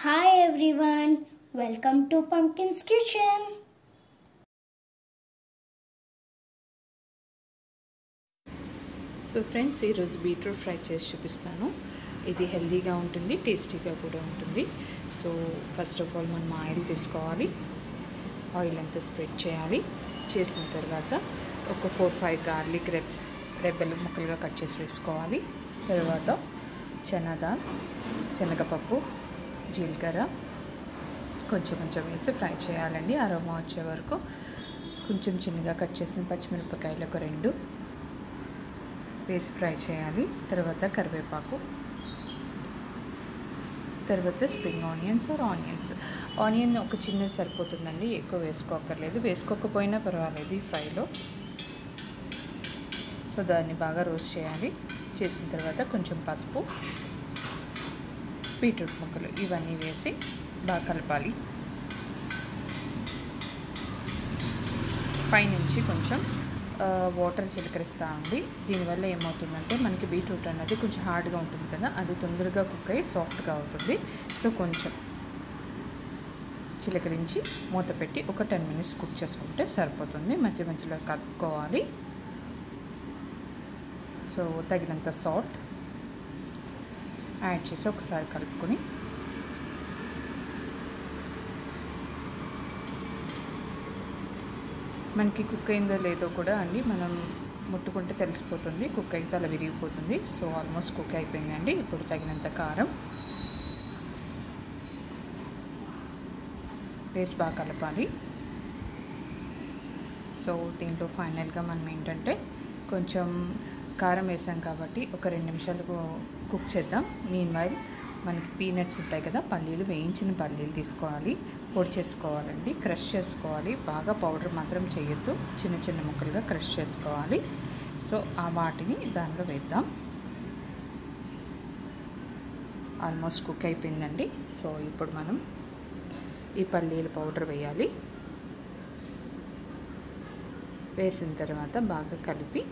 Hi everyone, welcome to Pumpkin's Kitchen. So friends ఈరోజు beetroot fry చేసి చూపిస్తాను ఇది హెల్తీగా ఉంటుంది టేస్టీగా కూడా ఉంటుంది సో ఫస్ట్ ఆఫ్ ఆల్ మనం ఆయిల్ తీసుకోవాలి ఆయిల్ అంతా స్ప్రెడ్ చేయాలి చేసిన తర్వాత ఒక ఫోర్ ఫైవ్ గార్లిక్ రెబ్ రెబ్బలు ముక్కలుగా కట్ చేసి వేసుకోవాలి తర్వాత చనాదాల్ శనగపప్పు జీలకర్ర కొంచెం కొంచెం వేసి ఫ్రై చేయాలండి అరోమా వచ్చే వరకు కొంచెం చిన్నగా కట్ చేసిన పచ్చిమిరపకాయలు ఒక రెండు వేసి ఫ్రై చేయాలి తర్వాత కరివేపాకు తర్వాత spring onions or onions onion ఒక చిన్న సరిపోతుందండి ఎక్కువ వేసుకోకర్లేదు వేసుకోకపోయినా పర్వాలేదు ఈ ఫ్రైలో సో దాన్ని బాగా రోస్ట్ చేయాలి చేసిన తర్వాత కొంచెం పసుపు బీట్రూట్ ముక్కలు ఇవన్నీ వేసి బాగా కలపాలి పైనుంచి కొంచెం వాటర్ చిలకరిస్తూ ఉంది దీనివల్ల ఏమవుతుందంటే మనకి బీట్రూట్ అన్నది కొంచెం హార్డ్గా ఉంటుంది కదా అది తొందరగా కుక్ అయ్యి సాఫ్ట్గా అవుతుంది సో కొంచెం చిలకరించి మూత పెట్టి ఒక టెన్ మినిట్స్ కుక్ చేసుకుంటే సరిపోతుంది మధ్య మధ్యలో కలుపుకోవాలి సో తగినంత సాల్ట్ యాడ్ చేసి ఒకసారి కలుపుకొని మనకి కుక్ అయిందో లేదో కూడా అండి మనం ముట్టుకుంటే తెలిసిపోతుంది కుక్ అయితే అలా విరిగిపోతుంది సో ఆల్మోస్ట్ కుక్ అయిపోయిందండి ఇప్పుడు తగినంత కారం వేసి బాగా కలపాలి సో దీంట్లో ఫైనల్గా మనం ఏంటంటే కొంచెం కారం వేసాం కాబట్టి ఒక రెండు నిమిషాలు కుక్ చేద్దాం మీన్ వైల్ మనకి పీనట్స్ ఉంటాయి కదా పల్లీలు వేయించిన పల్లీలు తీసుకోవాలి పొడి చేసుకోవాలండి క్రష్ చేసుకోవాలి బాగా పౌడర్ మాత్రం చేయొద్దు చిన్న చిన్న ముక్కలుగా క్రష్ చేసుకోవాలి సో ఆ వాటిని దానిలో వేద్దాం ఆల్మోస్ట్ కుక్ అయిపోయిందండి సో ఇప్పుడు మనం ఈ పల్లీల పౌడర్ వేయాలి వేసిన తర్వాత బాగా కలిపి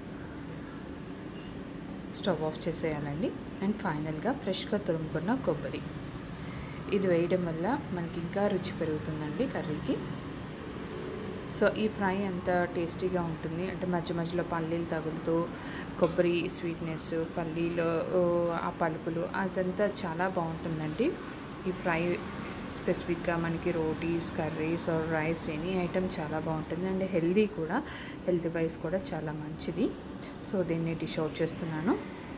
స్టవ్ ఆఫ్ చేసేయాలండి అండ్ ఫైనల్గా ఫ్రెష్గా తురుముకున్న కొబ్బరి ఇది వేయడం వల్ల మనకి ఇంకా రుచి పెరుగుతుందండి కర్రీకి సో ఈ ఫ్రై అంత టేస్టీగా ఉంటుంది అంటే మధ్య మధ్యలో పల్లీలు తగులుతూ కొబ్బరి స్వీట్నెస్ పల్లీలు ఆ పలుకులు అదంతా చాలా బాగుంటుందండి ఈ ఫ్రై స్పెసిఫిక్గా మనకి rotis curries or rice any item చాలా బాగుంటుంది అండ్ హెల్దీ కూడా హెల్త్ వైజ్ కూడా చాలా మంచిది సో దీన్ని డిష్ అవుట్ చేస్తున్నాను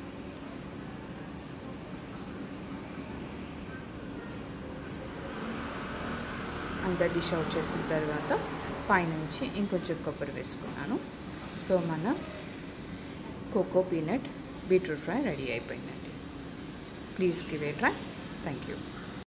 అంతా డిష్ అవుట్ చేసిన తర్వాత పైనుంచి ఇంకొంచెం కొబ్బరి వేసుకున్నాను సో మన coco peanut beetroot fry ready అయిపోయిందండి please give a try thank you